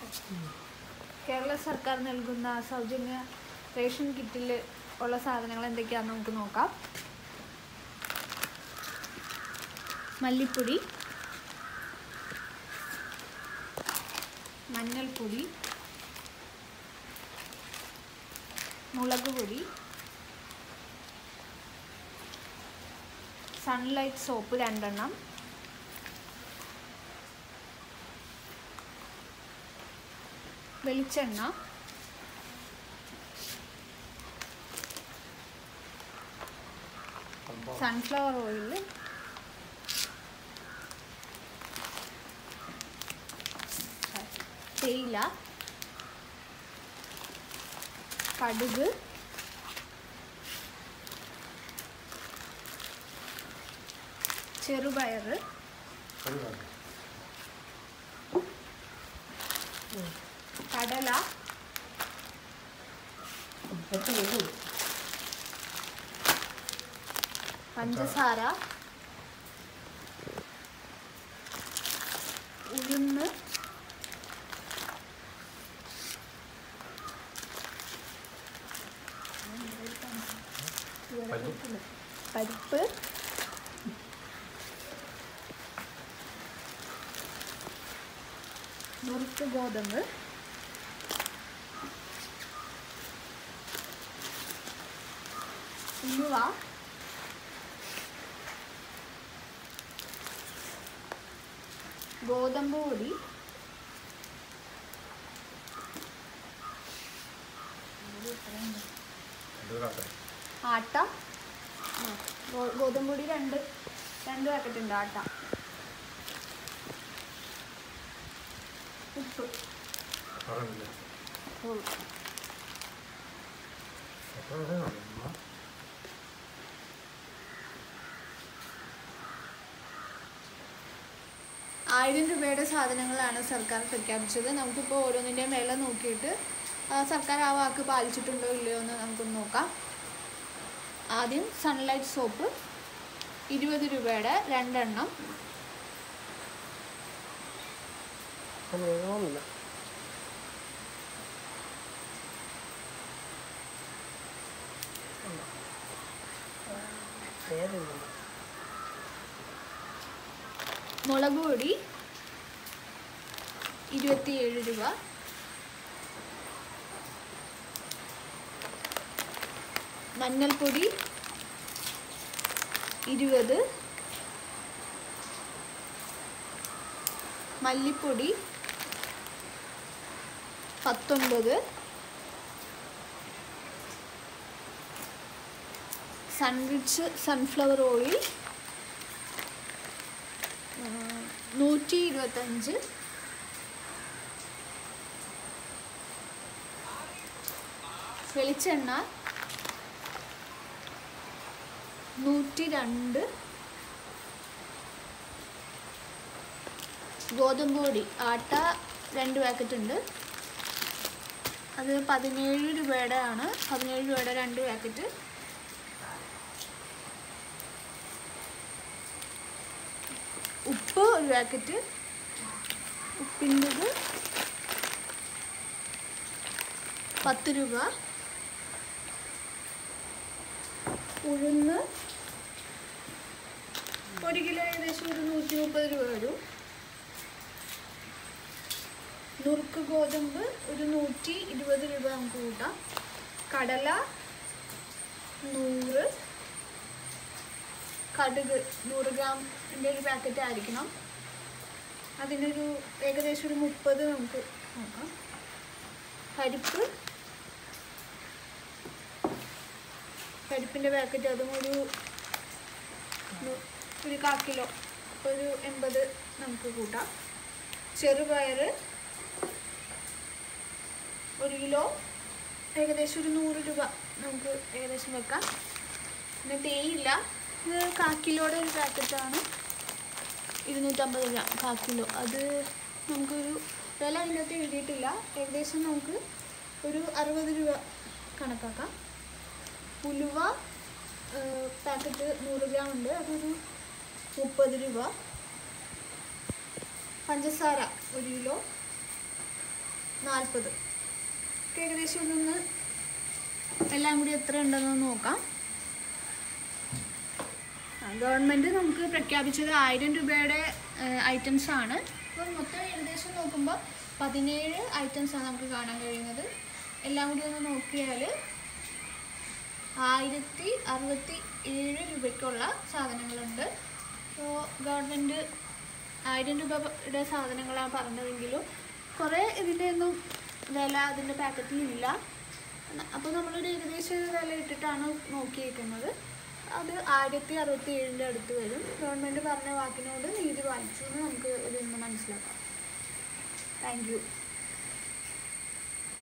കേരള സർക്കാർ നൽകുന്ന സൗജന്യ റേഷൻ കിറ്റിൽ ഉള്ള സാധനങ്ങൾ എന്തൊക്കെയാണെന്ന് നമുക്ക് നോക്കാം മല്ലിപ്പൊടി മഞ്ഞൾപ്പൊടി മുളക് പൊടി സൺലൈറ്റ് സോപ്പ് രണ്ടെണ്ണം വെളിച്ചെണ്ണ സൺഫ്ലവർ ഓയിൽ തേയില കടുക് ചെറുപയറ് കടല പഞ്ചസാര ഉഴുന്ന് പരിപ്പ് നുറുക്ക് ഗോതമ്പ് ഉലുവ ഗോതമ്പ് പൊടി ആട്ട ആ, ഗോ- ഗോതമ്പ് പൊടി രണ്ട് രണ്ട് പാക്കറ്റ് ഉണ്ട് ആട്ട ഉപ്പ് ഉം. ആയിരം രൂപയുടെ സാധനങ്ങളാണ് സർക്കാർ പ്രഖ്യാപിച്ചത് നമുക്കിപ്പോൾ ഓരോന്നിൻ്റെയും വില നോക്കിയിട്ട് ആ, സർക്കാർ ആ വാക്ക് പാലിച്ചിട്ടുണ്ടോ ഇല്ലയോ എന്ന് നമുക്കൊന്ന് നോക്കാം ആദ്യം സൺലൈറ്റ് സോപ്പ് ഇരുപത് രൂപയുടെ രണ്ടെണ്ണം വേണമെന്നില്ല പേരില്ല മുളക് പൊടി ഇരുപത്തിയേഴ് രൂപ മഞ്ഞൾപ്പൊടി ഇരുപത് മല്ലിപ്പൊടി പത്തൊൻപത് സൺറിച്ച് സൺഫ്ലവർ ഓയിൽ നൂറ്റി ഇരുപത്തഞ്ച് വെളിച്ചെണ്ണ നൂറ്റി രണ്ട് ഗോതമ്പ് പൊടി ആട്ട രണ്ട് പാക്കറ്റ് ഉണ്ട് അത് പതിനേഴ് രൂപയുടെ ആണ് പതിനേഴ് രൂപയുടെ രണ്ട് പാക്കറ്റ് ഉപ്പ് ഒരു പാക്കറ്റ് ഉപ്പിൻ്റെത് പത്ത് രൂപ ഉഴുന്ന് ഒരു കിലോ ഏകദേശം ഒരു നൂറ്റി മുപ്പത് രൂപ വരും നുറുക്ക് ഗോതമ്പ് ഒരു നൂറ്റി ഇരുപത് രൂപ നമുക്ക് കൂട്ടാം കടല നൂറ് കടുക് നൂറ് ഗ്രാമിൻ്റെ ഒരു പാക്കറ്റ് ആയിരിക്കണം അതിനൊരു ഏകദേശം ഒരു മുപ്പത് നമുക്ക് നോക്കാം പരിപ്പ് പരിപ്പിൻ്റെ പാക്കറ്റ് അതും ഒരു നു- ഒരു കാ കിലോ ഒരു എൺപത് നമുക്ക് കൂട്ടാം ചെറുപയർ ഒരു കിലോ ഏകദേശം ഒരു നൂറ് രൂപ നമുക്ക് ഏകദേശം വെക്കാം പിന്നെ തേയില്ല ഇത് കാ കിലോയുടെ ഒരു പാക്കറ്റാണ് ഇരുന്നൂറ്റമ്പത് ഗ്രാം കാ കിലോ അത് നമുക്കൊരു വില അതിനകത്ത് എഴുതിയിട്ടില്ല ഏകദേശം നമുക്ക് ഒരു അറുപത് രൂപ കണക്കാക്കാം ഉലുവ പാക്കറ്റ് നൂറ് ഗ്രാം ഉണ്ട് അതൊരു മുപ്പത് രൂപ പഞ്ചസാര ഒരു കിലോ നാൽപ്പത് ഏകദേശം ഇതൊന്ന് എല്ലാം കൂടി എത്ര ഉണ്ടെന്ന് നോക്കാം ഗവൺമെൻറ് നമുക്ക് പ്രഖ്യാപിച്ചത് ആയിരം രൂപയുടെ ഐറ്റംസ് ആണ് അപ്പോൾ മൊത്തം ഏകദേശം നോക്കുമ്പോൾ പതിനേഴ് items ആണ് നമുക്ക് കാണാൻ കഴിയുന്നത് എല്ലാം കൂടി ഒന്ന് നോക്കിയാൽ ആയിരത്തി അറുപത്തി ഏഴ് രൂപയ്ക്കുള്ള സാധനങ്ങളുണ്ട് അപ്പോൾ ഗവൺമെൻറ് ആയിരം രൂപയുടെ സാധനങ്ങളാണ് പറഞ്ഞതെങ്കിലും കുറേ ഇതിൻ്റെ ഒന്നും വില അതിൻ്റെ പാക്കറ്റിൽ ഇല്ല അപ്പോൾ നമ്മളൊരു ഏകദേശം ഒരു വില ഇട്ടിട്ടാണ് നോക്കിയിരിക്കുന്നത് അത് ആയിരത്തി അറുപത്തി ഏഴിൻ്റെ അടുത്ത് വരും ഗവൺമെൻറ് പറഞ്ഞ വാക്കിനോട് നീതി പാലിച്ചു എന്ന് നമുക്ക് ഇതിൽ നിന്ന് മനസ്സിലാക്കാം താങ്ക് യു